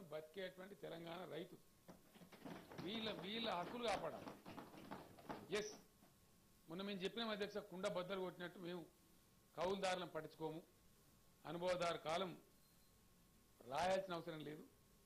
బతికేటువంటి తెలంగాణ రైతు వీళ్ళ వీళ్ళ హక్కులు కాపాడాలి ఎస్ మొన్న మేము చెప్పినాం అధ్యక్ష కుండ బద్దలు కొట్టినట్టు మేము కౌలుదారులను పట్టించుకోము అనుభవదారు కాలం రాయాల్సిన అవసరం లేదు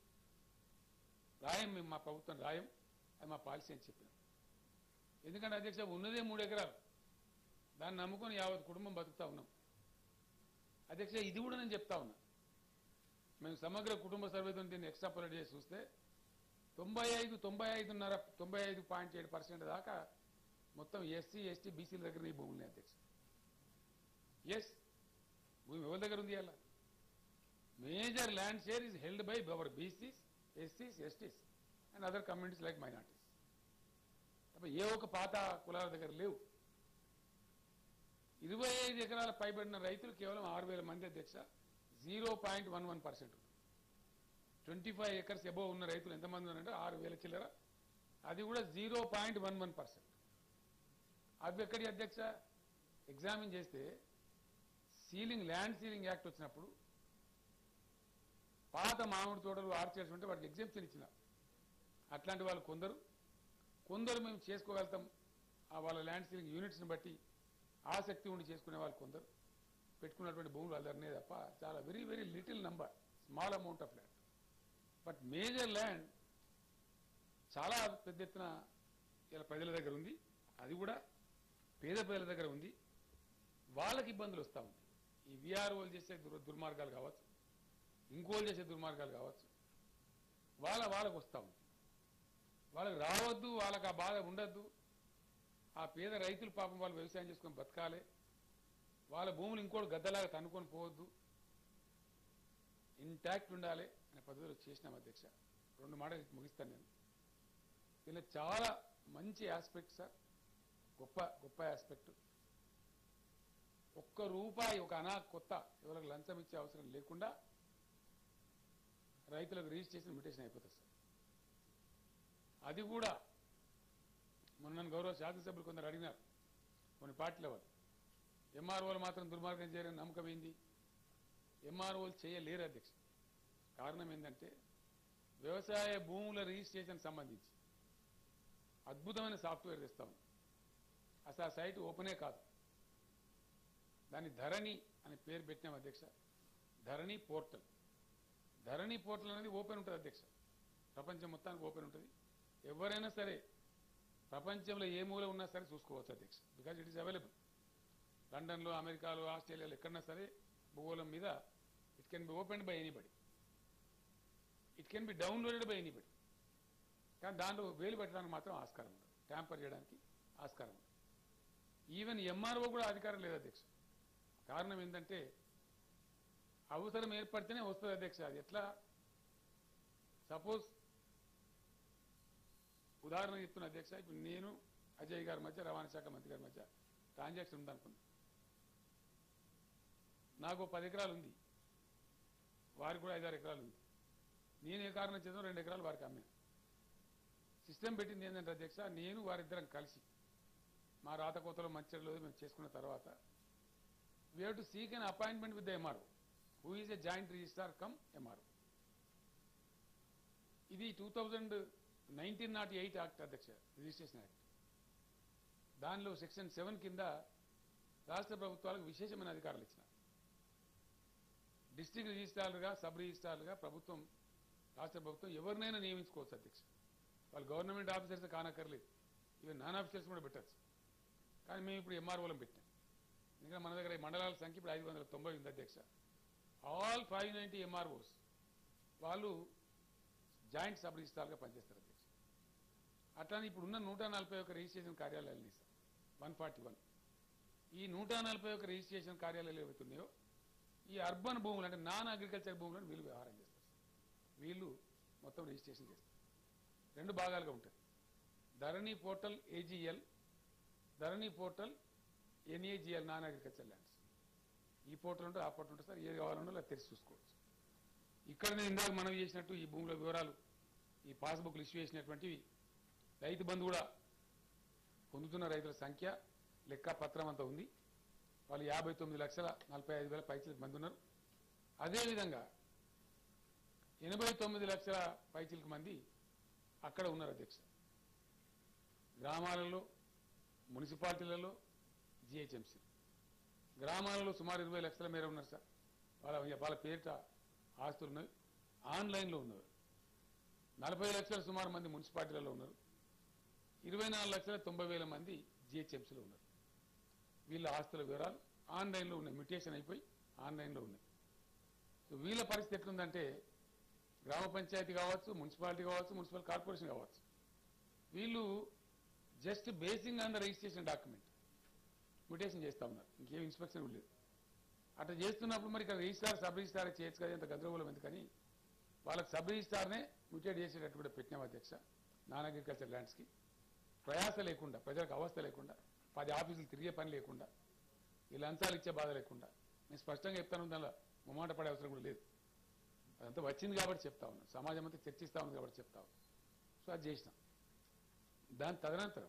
రాయం మేము మా ప్రభుత్వం రాయం అది మా పాలసీ అని చెప్పినాం ఎందుకంటే అధ్యక్ష ఉన్నదే మూడు ఎకరాలు దాన్ని నమ్ముకొని యావత్ కుటుంబం బతుకుతా ఉన్నాం అధ్యక్ష ఇది కూడా నేను చెప్తా ఉన్నా మేము సమగ్ర కుటుంబ సర్వేతో దీన్ని ఎక్స్ట్రాపులేట్ చేసి చూస్తే తొంభై ఐదు తొంభై ఐదున్నర తొంభై ఐదు పాయింట్ ఏడు పర్సెంట్ దాకా మొత్తం ఎస్సీ ఎస్టీ బీసీల దగ్గర ఈ భూములు అధ్యక్ష ఎస్ భూమి ఎవరి దగ్గర ఉంది అలా major land share is held by our BCs ఎస్సీస్ STs and other communities like minorities తప్ప ఏ ఒక్క పాత కులాల దగ్గర లేవు ఇరవై ఐదు ఎకరాల పైబడిన రైతులు కేవలం ఆరు వేల మంది అధ్యక్ష zero point one one percent twenty five acres above ఉన్న రైతులు ఎంతమంది ఉన్నారంటే ఆరు వేల చిల్లర అది కూడా zero point one one percent అవి ఎక్కడి అధ్యక్ష ఎగ్జామిన్ చేస్తే సీలింగ్ ల్యాండ్ సీలింగ్ యాక్ట్ వచ్చినప్పుడు పాత మామిడి తోటలు ఆర్చర్స్ ఉంటే వాటికి ఎగ్జామ్షన్ ఇచ్చిన అట్లాంటి వాళ్ళు కొందరు కొందరు మేము చేసుకోగలుగుతాం ఆ వాళ్ళ ల్యాండ్ సీలింగ్ యూనిట్స్ని బట్టి ఆసక్తి ఉండి చేసుకునే వాళ్ళు కొందరు పెట్టుకున్నటువంటి భూములు అదర్నే తప్ప చాలా very very little number small amount of land but major land చాలా పెద్ద ఎత్తున ఇలా ప్రజల దగ్గర ఉంది అది కూడా పేద ప్రజల దగ్గర ఉంది వాళ్ళకి ఇబ్బందులు వస్తూ ఉంది ఈ విఆర్ఓలు చేసే దుర్ దుర్మార్గాలు కావచ్చు ఇంకోళ్ళు చేసే దుర్మార్గాలు కావచ్చు వాళ్ళ వాళ్ళకు వస్తూ ఉంది వాళ్ళకి రావద్దు వాళ్ళకి ఆ బాధ ఉండద్దు ఆ పేద రైతులు పాపం వాళ్ళు వ్యవసాయం చేసుకొని బతకాలి వాళ్ళ భూములు ఇంకోటి గద్దలాగా తన్నుకొని పోవద్దు ఇంటాక్ట్ ఉండాలి అనే పద్ధతిలో చేసినాం అధ్యక్ష రెండు మాటలు ముగిస్తాను నేను దీనిలో చాలా మంచి ఆస్పెక్ట్ సార్ గొప్ప గొప్ప ఆస్పెక్ట్ ఒక్క రూపాయి ఒక అనా కొత్త ఎవరికి లంచం ఇచ్చే అవసరం లేకుండా రైతులకు రిజిస్ట్రేషన్ ఇన్విటేషన్ అయిపోతుంది సార్ అది కూడా మొన్న నన్ను గౌరవ శాసనసభ్యులు కొందరు అడిగినారు కొన్ని పార్టీల వాళ్ళు ఎంఆర్ఓలు మాత్రం దుర్మార్గం చేయరని నమ్మకం ఏంది ఎంఆర్ఓలు చేయలేరు అధ్యక్ష కారణం ఏంటంటే వ్యవసాయ భూముల రిజిస్ట్రేషన్ సంబంధించి అద్భుతమైన సాఫ్ట్వేర్ తెస్తాం అసలు ఆ సైట్ ఓపెనే కాదు దాన్ని ధరణి అని పేరు పెట్టినాం అధ్యక్ష ధరణి పోర్టల్ ధరణి పోర్టల్ అనేది ఓపెన్ ఉంటుంది అధ్యక్ష ప్రపంచం మొత్తానికి ఓపెన్ ఉంటుంది ఎవరైనా సరే ప్రపంచంలో ఏ మూల ఉన్నా సరే చూసుకోవచ్చు అధ్యక్ష బికాజ్ ఇట్ ఈస్ అవైలబుల్ లండన్లో అమెరికాలో ఆస్ట్రేలియాలో ఎక్కడన్నా సరే భూగోళం మీద it can be open by anybody it can be downloaded by anybody కానీ దాంట్లో వేలు పెట్టడానికి మాత్రం ఆస్కారం ఉండదు ట్యాంపర్ చేయడానికి ఆస్కారం ఉండదు ఈవెన్ ఎంఆర్ఓ కూడా అధికారం లేదు అధ్యక్ష కారణం ఏంటంటే అవసరం ఏర్పడితేనే వస్తుంది అధ్యక్ష అది ఎట్లా సపోజ్ ఉదాహరణ చెప్తున్న అధ్యక్ష ఇప్పుడు నేను అజయ్ గారి మధ్య రవాణా శాఖ మంత్రి గారి మధ్య ట్రాన్సాక్షన్ ఉందనుకున్నా నాకు ఓ పది ఎకరాలు ఉంది వారికి కూడా ఐదారు ఎకరాలు ఉంది నేను ఏ కారణం చేద్దాం రెండు ఎకరాలు వారికి అమ్మాను సిస్టమ్ పెట్టింది ఏంటంటే అధ్యక్ష నేను వారిద్దరం కలిసి మా రాతకోతలో మంచిర్యాలలో మేము చేసుకున్న తర్వాత we have to seek an appointment with the MRO who is a joint registrar cum MRO ఇది two thousand nineteen nought eight act అధ్యక్ష రిజిస్ట్రేషన్ యాక్ట్ దానిలో సెక్షన్ సెవెన్ కింద రాష్ట్ర ప్రభుత్వాలకు విశేషమైన అధికారాలు ఇచ్చిన డిస్ట్రిక్ట్ రిజిస్ట్రార్లుగా సబ్ రిజిస్ట్రార్లుగా ప్రభుత్వం రాష్ట్ర ప్రభుత్వం ఎవరినైనా నియమించుకోవచ్చు అధ్యక్ష వాళ్ళు గవర్నమెంట్ ఆఫీసర్స్ కానక్కర్లేదు ఈవెన్ నాన్ ఆఫీసర్స్ కూడా పెట్టచ్చు కానీ మేము ఇప్పుడు ఎంఆర్ఓలం పెట్టాం ఇంకా మన దగ్గర ఈ మండలాల సంఖ్య ఇప్పుడు ఐదు వందల తొంభై ఉంది అధ్యక్ష ఆల్ ఫైవ్ నైంటీ ఎంఆర్ఓస్ వాళ్ళు జాయింట్ సబ్ రిజిస్ట్రార్గా పనిచేస్తారు అధ్యక్ష అట్లానే ఇప్పుడు ఉన్న నూట నలభై ఒక్క రిజిస్ట్రేషన్ కార్యాలయాలు సార్ వన్ ఫార్టీ వన్ ఈ నూట నలభై ఒక్క రిజిస్ట్రేషన్ కార్యాలయాలు ఏవైతున్నాయో ఈ అర్బన్ భూములు అంటే నాన్ అగ్రికల్చర్ భూములను వీళ్ళు వ్యవహారం చేస్తారు వీళ్ళు మొత్తం రిజిస్ట్రేషన్ చేస్తారు రెండు భాగాలుగా ఉంటాయి Dharani portal AGL Dharani portal NAGL non agriculture lands ఈ పోర్టల్ ఉంటుంది ఆ పోర్టల్ ఉంటుంది సార్ ఏది కావాలన్నా అది తెరిచి చూసుకోవచ్చు ఇక్కడ నేను ఇందాక మనం చేసినట్టు ఈ భూముల వివరాలు ఈ పాస్బుక్లు ఇష్యూ చేసినటువంటివి రైతు బంధు కూడా పొందుతున్న రైతుల సంఖ్య లెక్క పత్రం అంతా ఉంది వాళ్ళు యాభై తొమ్మిది లక్షల నలభై ఐదు వేల పైచలకు మంది ఉన్నారు అదేవిధంగా ఎనభై తొమ్మిది లక్షల పైచిలకు మంది అక్కడ ఉన్నారు అధ్యక్ష గ్రామాలలో మున్సిపాలిటీలలో జిహెచ్ఎంసీ గ్రామాలలో సుమారు ఇరవై లక్షల మేర ఉన్నారు సార్ వాళ్ళ వాళ్ళ పేరిట ఆస్తులు ఉన్నాయి ఆన్లైన్లో ఉన్నారు నలభై లక్షల సుమారు మంది మున్సిపాలిటీలలో ఉన్నారు ఇరవై నాలుగు లక్షల తొంభై వేల మంది జిహెచ్ఎంసీలో ఉన్నారు వీళ్ళ ఆస్తుల వివరాలు ఆన్లైన్లో ఉన్నాయి మ్యూటేషన్ అయిపోయి ఆన్లైన్లో ఉన్నాయి సో వీళ్ళ పరిస్థితి ఎట్లుందంటే గ్రామ పంచాయతీ కావచ్చు మున్సిపాలిటీ కావచ్చు మున్సిపల్ కార్పొరేషన్ కావచ్చు వీళ్ళు just basing on the registration document mutation చేస్తా ఉన్నారు ఇంకేం ఇన్స్పెక్షన్ లేదు అట్లా చేస్తున్నప్పుడు మరి ఇక్కడ రిజిస్టార్ సబ్ రిజిస్టార్ చేయొచ్చు కదా ఇంత గందరగోళం ఎందుకని వాళ్ళకి సబ్ రిజిస్టార్నే మ్యూటేట్ చేసేటట్టు కూడా పెట్టినాం అధ్యక్ష నాన్ అగ్రికల్చర్ ల్యాండ్స్కి ప్రయాస లేకుండా ప్రజలకు అవస్థ లేకుండా పది ఆఫీసులు తిరిగే పని లేకుండా ఈ లంచాలు ఇచ్చే బాధ లేకుండా నేను స్పష్టంగా చెప్తాను దానిలో మొమాట పడే అవసరం కూడా లేదు అదంతా వచ్చింది కాబట్టి చెప్తా ఉన్నాను సమాజం అంతా చర్చిస్తా ఉంది కాబట్టి చెప్తా ఉన్నాను సో అది చేసినాం దాని తదనంతరం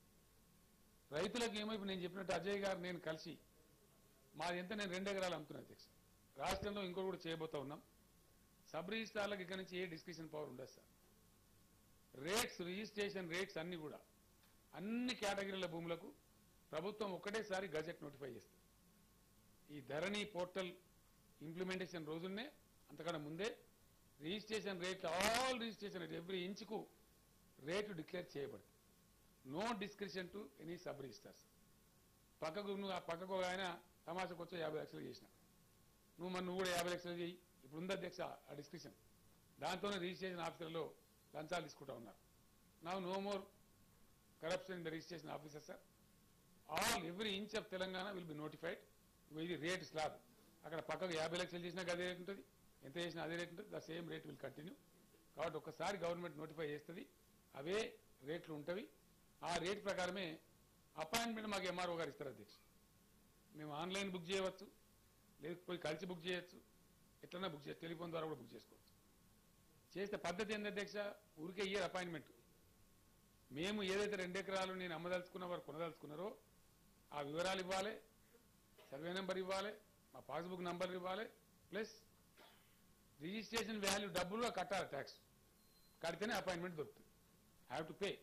రైతులకు ఏమో ఇప్పుడు నేను చెప్పినట్టు అజయ్ గారు నేను కలిసి మాది ఎంత నేను రెండు ఎకరాలు అమ్ముతున్నా అధ్యక్ష రాష్ట్రంలో ఇంకోటి కూడా చేయబోతా ఉన్నాం సబ్ రిజిస్ట్రార్లకు ఇక్కడ నుంచి ఏ డిస్కషన్ పవర్ ఉండదు సార్ రేట్స్ రిజిస్ట్రేషన్ రేట్స్ అన్ని కూడా అన్ని కేటగిరీల భూములకు ప్రభుత్వం ఒకటేసారి గజెట్ నోటిఫై చేస్తుంది ఈ ధరణి పోర్టల్ ఇంప్లిమెంటేషన్ రోజునే అంతకన్నా ముందే registration rate all registration rate every ఇంచుకు రేటు డిక్లేర్ చేయబడుతుంది no description to any sub registers పక్కకు నువ్వు ఆ పక్కకు ఒక ఆయన తమాషకు వచ్చి యాభై లక్షలు చేసిన నువ్వు మరి నువ్వు కూడా యాభై లక్షలు చేయి ఇప్పుడు ఉంది అధ్యక్ష ఆ డిస్క్రిప్షన్ దాంతోనే రిజిస్ట్రేషన్ ఆఫీసర్లో లంచాలు తీసుకుంటా ఉన్నారు నా no more corruption in the registration officer sir all every inch of Telangana will be notified ఇది రేట్ స్లాబ్ అక్కడ పక్కకు యాభై లక్షలు చేసినా అదే రేట్ ఉంటుంది ఎంత చేసినా అదే రేట్ ఉంటుంది the same rate will continue కాబట్టి ఒక్కసారి గవర్నమెంట్ నోటిఫై చేస్తుంది అవే రేట్లు ఉంటవి ఆ రేట్ ప్రకారమే అపాయింట్మెంట్ మాకు ఎంఆర్ఓ గారు ఇస్తారు అధ్యక్ష మేము ఆన్లైన్ బుక్ చేయవచ్చు లేకపోతే కలిసి బుక్ చేయొచ్చు ఎట్లన్నా బుక్ చేయొచ్చు టెలిఫోన్ ద్వారా కూడా బుక్ చేసుకోవచ్చు చేస్తే పద్ధతి ఏంది అధ్యక్ష ఊరికే ఇయ్యర్ అపాయింట్మెంట్ మేము ఏదైతే రెండు ఎకరాలు నేను అమ్మదలుచుకున్న వారు కొనదలుచుకున్నారో ఆ వివరాలు ఇవ్వాలి సర్వే నెంబర్ ఇవ్వాలి మా పాస్బుక్ నంబర్ ఇవ్వాలి ప్లస్ రిజిస్ట్రేషన్ వాల్యూ డబ్బులు కట్టాలి ట్యాక్స్ కడితేనే అపాయింట్మెంట్ దొరుకుతుంది హ్యావ్ టు పే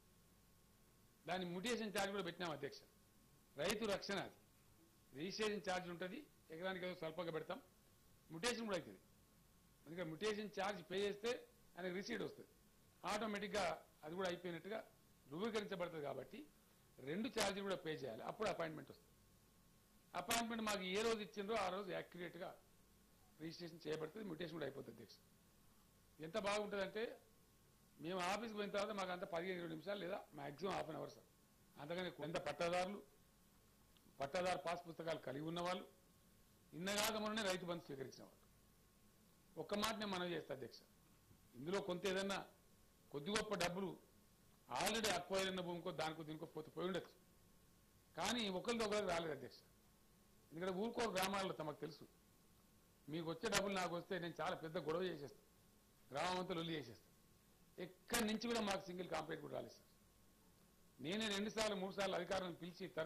దాని మ్యూటేషన్ ఛార్జ్ కూడా పెట్టినాం అధ్యక్ష రైతు రక్షణ అది రిజిస్ట్రేషన్ ఛార్జ్ ఉంటుంది ఎకరానికి ఏదో స్వల్పంగా పెడతాం మ్యూటేషన్ కూడా అవుతుంది అందుకే మ్యూటేషన్ ఛార్జ్ పే చేస్తే ఆయనకు రిసీట్ వస్తుంది ఆటోమేటిక్గా అది కూడా అయిపోయినట్టుగా ధృవీకరించబడుతుంది కాబట్టి రెండు ఛార్జీలు కూడా పే చేయాలి అప్పుడు అపాయింట్మెంట్ వస్తుంది అపాయింట్మెంట్ మాకు ఏ రోజు ఇచ్చిండ్రో ఆ రోజు యాక్యురేట్గా రిజిస్ట్రేషన్ చేయబడుతుంది మ్యూటేషన్ కూడా అయిపోతుంది అధ్యక్ష ఎంత బాగుంటుందంటే మేము ఆఫీస్కి పోయిన తర్వాత మాకు అంత పదిహేను ఇరవై నిమిషాలు లేదా maximum half an hour sir అంతకని కొంత పట్టాదారులు పట్టాదారు పాస్ పుస్తకాలు కలిగి ఉన్నవాళ్ళు ఇన్నగాక మొన్ననే రైతు బంధు స్వీకరించిన వాళ్ళు ఒక్క మాట నేను మనవి చేస్తా అధ్యక్ష ఇందులో కొంత ఏదన్నా కొద్ది గొప్ప డబ్బులు ఆల్రెడీ అక్వైర్ అయిన భూమికో దానికో దీనికో పోతే పోయి ఉండొచ్చు కానీ ఒకరిది ఒకరికి రాలేదు అధ్యక్ష ఎందుకంటే ఊరుకో గ్రామాల్లో తమకు తెలుసు మీకు వచ్చే డబ్బులు నాకు వస్తే నేను చాలా పెద్ద గొడవ చేసేస్తాను గ్రామం అంతా లొల్లి చేసేస్తాను ఎక్కడి నుంచి కూడా మాకు సింగిల్ కాంప్లైంట్ కూడా రాలేదు సార్ నేనే రెండు సార్లు మూడు సార్లు అధికారులను పిలిచి తర-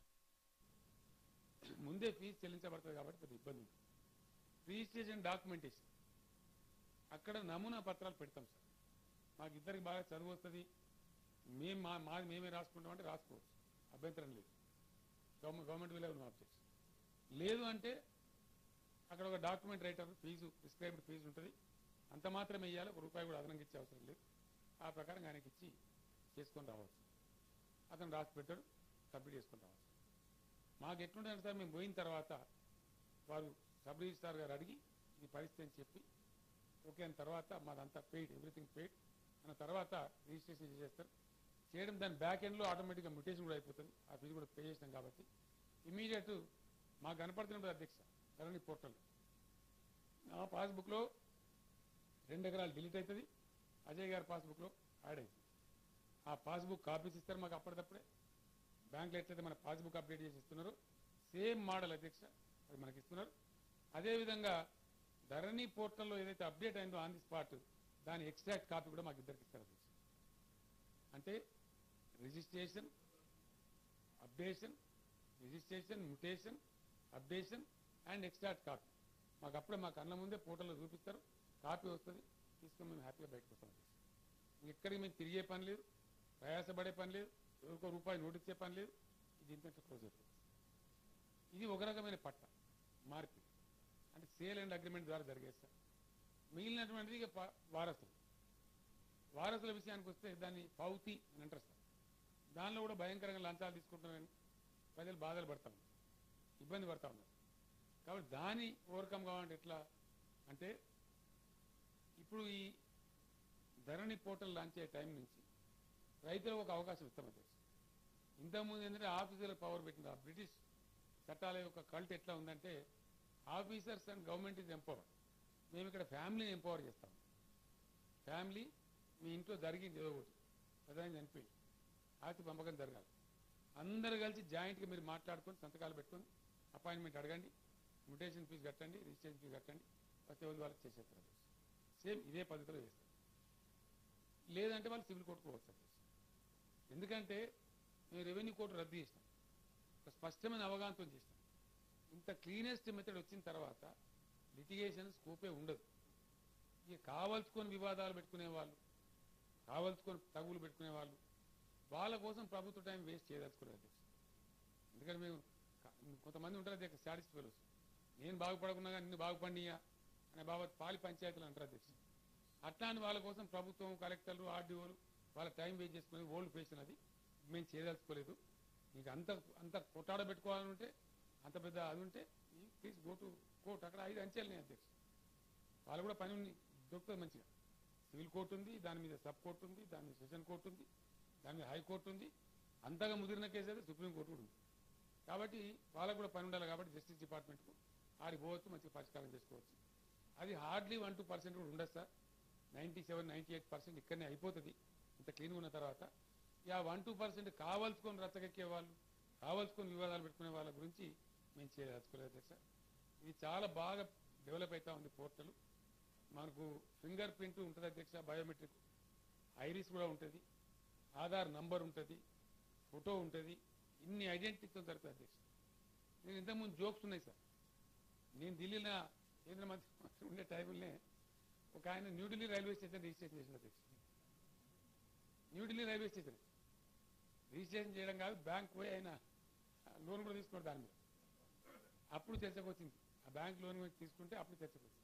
ముందే ఫీజు చెల్లించబడుతుంది కాబట్టి పెద్ద ఇబ్బంది ఉంది రిజిస్ట్రేషన్ డాక్యుమెంటేషన్ అక్కడ నమూనా పత్రాలు పెడతాం సార్ మాకు ఇద్దరికి బాగా చదువు వస్తుంది మేము మా మాది మేమే రాసుకుంటాం అంటే రాసుకోవచ్చు అభ్యంతరం లేదు government government will have no objects లేదు అంటే అక్కడ ఒక document writer fee prescribed fee ఉంటుంది అంత మాత్రం వేయాలి ఒక రూపాయి కూడా అదనంగా ఇచ్చే అవసరం లేదు ఆ ప్రకారం ఆయనకి ఇచ్చి చేసుకొని రావచ్చు అతను రాసి పెట్టాడు సబ్మిట్ చేసుకొని రావచ్చు మాకు ఎట్లుంటే సార్ మేము పోయిన తర్వాత వారు సబ్ రిజిస్ట్రార్ గారు అడిగి ఈ పరిస్థితి అని చెప్పి ఓకే అన్న తర్వాత మాదంతా పెయిడ్ ఎవ్రీథింగ్ పెయిడ్ అన్న తర్వాత రిజిస్ట్రేషన్ చేసేస్తారు చేయడం దాని బ్యాక్ ఎండ్లో ఆటోమేటిక్గా మ్యూటేషన్ కూడా అయిపోతుంది ఆ ఫీజు కూడా పే చేసినాం కాబట్టి ఇమీడియట్ మాకు కనపడుతున్నప్పుడు అధ్యక్ష ధరణి పోర్టల్ నా పాస్బుక్లో రెండు ఎకరాలు డిలీట్ అవుతుంది అజయ్ గారి పాస్బుక్లో యాడ్ అవుతుంది ఆ పాస్బుక్ కాపీస్ ఇస్తారు మాకు అప్పటికప్పుడే బ్యాంకులో ఎట్లయితే మన పాస్బుక్ అప్డేట్ చేసి ఇస్తున్నారు సేమ్ మోడల్ అధ్యక్ష అది మనకి ఇస్తున్నారు అదేవిధంగా ధరణి పోర్టల్లో ఏదైతే అప్డేట్ అయిందో ఆన్ ది స్పాట్ దాని ఎక్స్ట్రాక్ట్ కాపీ కూడా మాకు ఇద్దరికి ఇస్తారు అధ్యక్ష అంటే registration updation registration mutation updation and extract copy మాకు అప్పుడే మా కళ్ళ ముందే పోర్టల్లో చూపిస్తారు కాపీ వస్తుంది తీసుకొని మేము హ్యాపీగా బయటకు వస్తాం అధ్యక్ష ఎక్కడికి మేము తిరిగే పని లేదు ప్రయాసపడే పని లేదు ఎవరికో రూపాయి నోటిచ్చే పని లేదు ఇది ఇంత క్లోజ్ అయిపోతుంది ఇది ఒక రకమైన పట్ట మార్పు అంటే సేల్ అండ్ అగ్రిమెంట్ ద్వారా జరిగేది సార్ మిగిలినటువంటిది ఇక ప- వారసులు వారసుల విషయానికి వస్తే దాన్ని పౌతి అని అంటారు సార్ దానిలో కూడా భయంకరంగా లంచాలు తీసుకుంటున్నారని ప్రజలు బాధలు పడతా ఉన్నారు ఇబ్బంది పడతా ఉన్నారు కాబట్టి దాన్ని ఓవర్కమ్ కావాలంటే ఎట్లా అంటే ఇప్పుడు ఈ ధరణి పోర్టల్ లాంచ్ అయ్యే టైం నుంచి రైతులకు ఒక అవకాశం ఇస్తాం అధ్యక్ష ఇంతకుముందు ఏంటంటే ఆఫీసర్లకు పవర్ పెట్టింది ఆ బ్రిటిష్ చట్టాల యొక్క కల్ట్ ఎట్లా ఉందంటే officers and government is empower మేము ఇక్కడ ఫ్యామిలీని ఎంపవర్ చేస్తాం ఫ్యామిలీ మీ ఇంట్లో జరిగింది ఏదో ఒకటి ప్రధాని చనిపోయి ఆస్తి పంపకం జరగాలి అందరు కలిసి జాయింట్గా మీరు మాట్లాడుకొని సంతకాలు పెట్టుకొని అపాయింట్మెంట్ అడగండి మ్యూటేషన్ ఫీజు కట్టండి రిజిస్ట్రేషన్ ఫీజు కట్టండి ప్రతి రోజు వాళ్ళకి చేసేస్తారు సేమ్ ఇదే పద్ధతిలో చేస్తారు లేదంటే వాళ్ళు సివిల్ కోర్టుకు పోవచ్చు అధ్యక్ష. ఎందుకంటే మేము రెవెన్యూ కోర్టు రద్దు చేసినాం ఒక స్పష్టమైన అవగాహనతో చేసినాం ఇంత క్లీనెస్ట్ మెథడ్ వచ్చిన తర్వాత లిటిగేషన్ స్కోపే ఉండదు ఇక కావలసుకొని వివాదాలు పెట్టుకునే వాళ్ళు కావలసుకొని తగులు పెట్టుకునే వాళ్ళు వాళ్ళ కోసం ప్రభుత్వ టైం వేస్ట్ చేయదలుచుకోలేదు అధ్యక్ష ఎందుకంటే మేము క- కొంతమంది ఉంటారు అధ్యక్ష స్టాటిస్ట్ ఫెలోస్ నేను బాగుపడకున్నా కానీ నిన్ను బాగుపడియా అనే బాబా పాలి పంచాయతీలు అంటారు అధ్యక్ష అట్లాంటి వాళ్ళ కోసం ప్రభుత్వం కలెక్టర్లు ఆర్డీఓలు వాళ్ళ టైం వేస్ట్ చేసుకుని ఓల్డ్ పేషన్ అది మేము చేయదలుచుకోలేదు మీకు అంత అంత కొట్టాడ పెట్టుకోవాలని ఉంటే అంత పెద్ద అది ఉంటే ప్లీజ్ గో టు కోర్టు అక్కడ ఐదు అంచెలు నేను అధ్యక్ష వాళ్ళు కూడా పని ఉంది దొరుకుతుంది మంచిగా సివిల్ కోర్టు ఉంది దాని మీద సబ్ కోర్టు ఉంది దాని మీద సెషన్ కోర్టు ఉంది దాని మీద హైకోర్టు ఉంది అంతగా ముదిరిన కేసు అయితే సుప్రీం కోర్టు కూడా ఉంది కాబట్టి వాళ్ళకు కూడా పని ఉండాలి కాబట్టి జస్టిస్ డిపార్ట్మెంట్కు ఆడికి పోవచ్చు మంచిగా పరిష్కారం చేసుకోవచ్చు అది హార్డ్లీ వన్ టూ పర్సెంట్ కూడా ఉండదు sir ninety seven ninety eight percent ఇక్కడనే అయిపోతుంది ఇంత క్లీన్గా ఉన్న తర్వాత ఇక ఆ వన్ టూ పర్సెంట్ కావాల్సుకొని రచ్చకెక్కే వాళ్ళు కావాల్సుకొని వివాదాలు పెట్టుకునే వాళ్ళ గురించి మేము చేయదలుచుకోలేదు అధ్యక్ష ఇది చాలా బాగా డెవలప్ అవుతా ఉంది పోర్టల్ మనకు ఫింగర్ ప్రింట్ ఉంటుంది అధ్యక్ష బయోమెట్రిక్ ఐరిస్ కూడా ఉంటుంది ఆధార్ నంబర్ ఉంటుంది ఫోటో ఉంటుంది ఇన్ని ఐడెంటిటీతో జరుగుతుంది అధ్యక్ష నేను ఇంతకుముందు జోక్స్ ఉన్నాయి సార్ నేను ఢిల్లీలో కేంద్ర మంత్రి మంత్రి ఉండే టైంలోనే ఒక ఆయన న్యూఢిల్లీ రైల్వే స్టేషన్ రిజిస్ట్రేషన్ చేసిన అధ్యక్ష న్యూఢిల్లీ రైల్వే స్టేషన్ రిజిస్ట్రేషన్ చేయడం కాదు బ్యాంక్ పోయి ఆయన లోన్ కూడా తీసుకున్నాడు దాని మీద అప్పుడు చర్చకు వచ్చింది ఆ బ్యాంక్ లోన్ కూడా తీసుకుంటే అప్పుడు చర్చకు వచ్చింది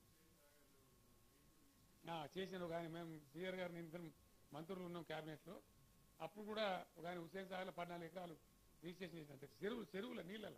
ఆ, చేసిన ఒక ఆయన మేము సీఆర్ గారు నేను ఇద్దరం మంత్రులు ఉన్నాం క్యాబినెట్లో అప్పుడు కూడా ఒక ఆయన హుసేన్ సాగర్లో పద్నాలుగు ఎకరాలు రిజిస్ట్రేషన్ చేసిన అధ్యక్ష చెరువులు చెరువుల నీళ్ళలో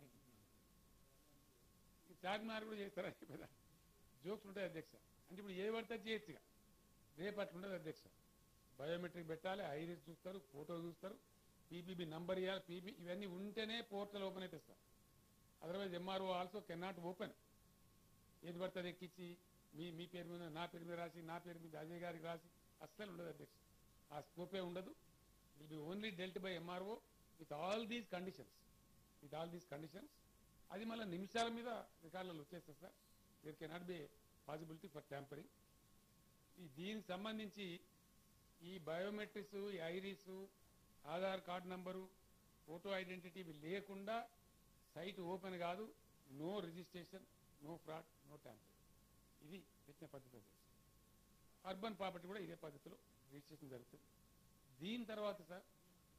ఈ చార్మినార్ కూడా చేస్తారా పెద్ద జోక్స్ ఉంటాయి అధ్యక్ష అంటే ఇప్పుడు ఏ పడితే అది చేయొచ్చు ఇక. రేపు అట్లా ఉండదు అధ్యక్ష బయోమెట్రిక్ పెట్టాలి ఐరిస్ చూస్తారు ఫోటో చూస్తారు పీపీబీ నంబర్ ఇవ్వాలి పీపీ ఇవన్నీ ఉంటేనే పోర్టల్ ఓపెన్ అయితే sir otherwise MRO also can not open ఏది పడితే అది ఎక్కించి మీ మీ పేరు మీద నా పేరు మీద రాసి నా పేరు మీద అజయ్ గారికి రాసి అస్సలు ఉండదు అధ్యక్ష ఆ స్కోపే ఉండదు will be only dealt by MRO with all these conditions with all these conditions అది మళ్ళీ నిమిషాల మీద రికార్డులలో వచ్చేస్తుంది sir there cannot be possibility for tampering ఈ దీనికి సంబంధించి ఈ బయోమెట్రిక్స్ ఈ iris Aadhaar card number photo identity ఇవి లేకుండా సైట్ ఓపెన్ కాదు no registration no fraud no tampering ఇది పెట్టిన పద్ధతి అది. అర్బన్ ప్రాపర్టీ కూడా ఇదే పద్ధతిలో రిజిస్ట్రేషన్ జరుగుతుంది దీని తర్వాత సార్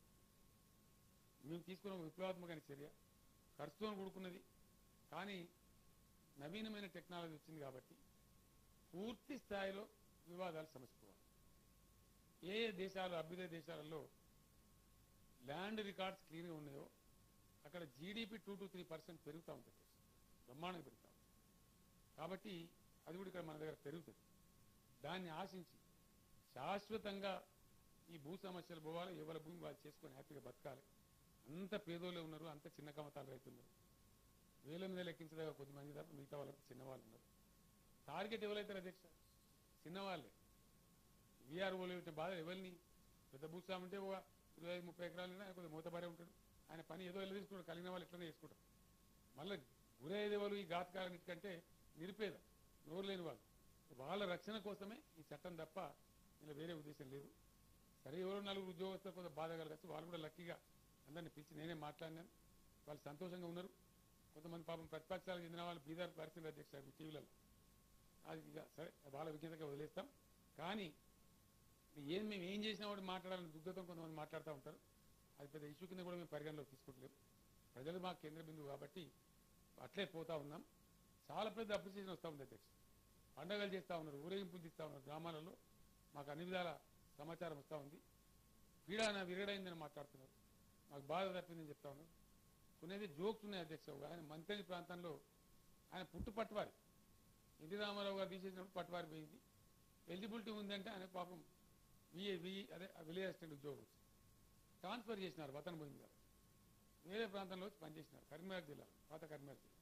మేము తీసుకున్న ఒక విప్లవాత్మకమైన చర్య ఖర్చుతో కూడుకున్నది కానీ నవీనమైన టెక్నాలజీ వచ్చింది కాబట్టి పూర్తి స్థాయిలో వివాదాలు సమసిపోవాలి ఏ ఏ దేశాలు అభ్యుదయ దేశాలలో ల్యాండ్ రికార్డ్స్ క్లీన్గా ఉన్నాయో అక్కడ GDP two to three percent పెరుగుతూ ఉంటుంది బ్రహ్మాండంగా పెరుగుతూ ఉంటుంది కాబట్టి అది కూడా ఇక్కడ మన దగ్గర పెరుగుతుంది దాన్ని ఆశించి శాశ్వతంగా ఈ భూ సమస్యలు పోవాలి ఎవరి భూమి వాళ్ళు చేసుకొని హ్యాపీగా బతకాలి అంత పేదోళ్ళే ఉన్నారు అంత చిన్న కమతాలు రైతున్నారు వేల మీద లెక్కించదగ్గ కొద్దిమంది తప్ప మిగతా వాళ్ళకి చిన్నవాళ్ళు ఉన్నారు టార్గెట్ ఎవరైతారు అధ్యక్ష చిన్నవాళ్ళే వీఆర్ఓలు ఇట్లా బాధ ఎవరిని పెద్ద భూస్వామి ఉంటే ఒక ఇరవై ఐదు ముప్పై ఎకరాలు ఆయన కొద్దిగా మూతబారే ఉంటాడు ఆయన పని ఏదో వెళ్ళి తీసుకుంటాడు కలిగిన వాళ్ళు ఇట్లనే చేసుకుంటారు మళ్ళీ గురయ్యేది వాళ్ళు ఈ ఘాతకాలన్నిటికంటే నిరుపేద నోరు లేని వాళ్ళు వాళ్ళ రక్షణ కోసమే ఈ చట్టం తప్ప ఇలా వేరే ఉద్దేశం లేదు సరే ఎవరో నలుగురు ఉద్యోగస్తులు కొంత బాధ కలగచ్చు వాళ్ళు కూడా లక్కీగా అందరిని పిలిచి నేనే మాట్లాడినాను వాళ్ళు సంతోషంగా ఉన్నారు కొంతమంది పాపం ప్రతిపక్షాలకు చెందిన వాళ్ళు బీదార్ పరిస్థితులు అధ్యక్ష టీవీలలో అది ఇక సరే వాళ్ళ విజ్ఞతగా వదిలేస్తాం కానీ ఏం మేము ఏం చేసినా వాడు మాట్లాడాలని దుగ్ధతం కొంతమంది మాట్లాడుతూ ఉంటారు అది పెద్ద ఇష్యూ కింద కూడా మేము పరిగణలోకి తీసుకుంటలేము ప్రజలు మా కేంద్ర బిందువు కాబట్టి అట్లే పోతా ఉన్నాం చాలా పెద్ద అప్రిసియేషన్ వస్తూ ఉంది అధ్యక్ష పండగలు చేస్తూ ఉన్నారు ఊరేగింపులు తీస్తూ ఉన్నారు గ్రామాలలో మాకు అన్ని విధాల సమాచారం వస్తూ ఉంది పీడాన విరగడైందని మాట్లాడుతున్నారు మాకు బాధ తప్పిందని చెప్తా ఉన్నారు కొనేది జోక్స్ ఉన్నాయి అధ్యక్ష ఆయన మంత్రి ప్రాంతంలో ఆయన పుట్టు పట్టువారి ఎన్టీ రామారావు గారు తీసేసినప్పుడు పట్టువారి పోయింది ఎలిజిబిలిటీ ఉందంటే ఆయన పాపం విఏ వి అదే విలేజ్ అసిస్టెంట్ ఉద్యోగం వచ్చి ట్రాన్స్ఫర్ చేసినారు వతన్ పోయింది గారు వేరే ప్రాంతంలో వచ్చి పనిచేసినారు కరీంనగర్ జిల్లా పాత కరీంనగర్ జిల్లా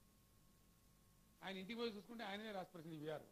ఆయన ఇంటికి పోయి చూసుకుంటే ఆయననే రాసిపరిచింది విఆర్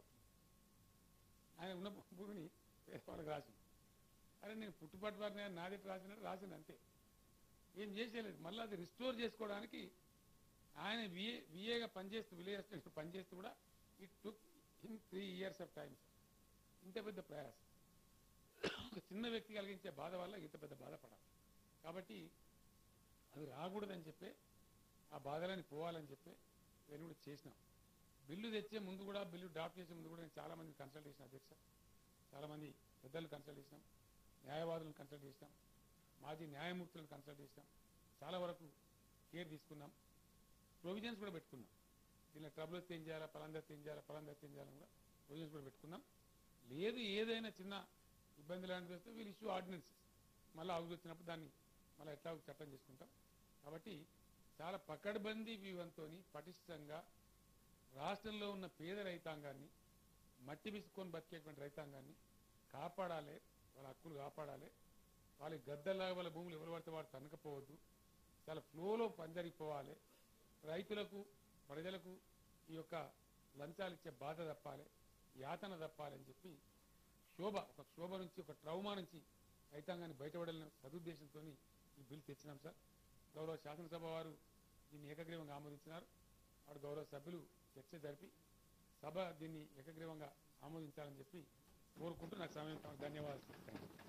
ఆయన ఉన్న భూమిని వేరే వాళ్ళకి రాసింది అరే నేను పుట్టుపట్టు వారిని నాది రాసినట్టు రాసింది అంతే ఏం చేసేయలేదు మళ్ళీ అది రిస్టోర్ చేసుకోవడానికి ఆయన విఏ విఏగా పనిచేస్తూ విలేజ్ అసిస్టెంట్ పనిచేస్తూ కూడా it took in three years of time ఇంత పెద్ద ప్రయాసం ఒక చిన్న వ్యక్తి కలిగించే బాధ వల్ల ఇంత పెద్ద బాధపడాలి కాబట్టి అది రాకూడదని చెప్పే ఆ బాధలని పోవాలని చెప్పి నేను కూడా చేసినాం బిల్లు తెచ్చే ముందు కూడా బిల్లు డ్రాఫ్ట్ చేసే ముందు కూడా నేను చాలా మంది కన్సల్ట్ చేసిన అధ్యక్ష చాలా మంది పెద్దలు కన్సల్ట్ చేసినాం న్యాయవాదులను కన్సల్ట్ చేసినాం మాజీ న్యాయమూర్తులను కన్సల్ట్ చేసినాం చాలా వరకు కేర్ తీసుకున్నాం ప్రొవిజన్స్ కూడా పెట్టుకున్నాం దీనిలో ట్రబుల్ వస్తే ఏం చేయాలా పలాందరితో ఏం చేయాలా పలాందరితో ఏం చేయాలని కూడా ప్రొవిజన్స్ కూడా పెట్టుకున్నాం లేదు ఏదైనా చిన్న ఇబ్బంది లాంటిది వస్తే వీళ్ళు ఇష్యూ ఆర్డినెన్సెస్ మళ్ళీ హౌస్ వచ్చినప్పుడు దాన్ని మళ్ళీ ఎట్లా చట్టం చేసుకుంటాం కాబట్టి చాలా పకడ్బందీ వ్యూహంతో పటిష్టంగా రాష్ట్రంలో ఉన్న పేద రైతాంగాన్ని మట్టి విసుకొని బతికేటువంటి రైతాంగాన్ని కాపాడాలి వాళ్ళ హక్కులు కాపాడాలి వాళ్ళకి గద్దల్లాగా వాళ్ళ భూములు ఎవరు పడితే వాడు తనకపోవద్దు చాలా ఫ్లోలో పనిజరిగిపోవాలి రైతులకు ప్రజలకు ఈ యొక్క లంచాలు ఇచ్చే బాధ తప్పాలి యాతన తప్పాలి అని చెప్పి శోభ ఒక శోభ నుంచి ఒక ట్రౌమా నుంచి రైతాంగాన్ని బయటపడాలనే సదుద్దేశంతో ఈ బిల్ తెచ్చినాం సార్ గౌరవ శాసనసభ వారు దీన్ని ఏకగ్రీవంగా ఆమోదించినారు వాడు గౌరవ సభ్యులు చర్చ జరిపి సభ దీన్ని ఏకగ్రీవంగా ఆమోదించాలని చెప్పి కోరుకుంటూ నాకు సమయం ధన్యవాదాలు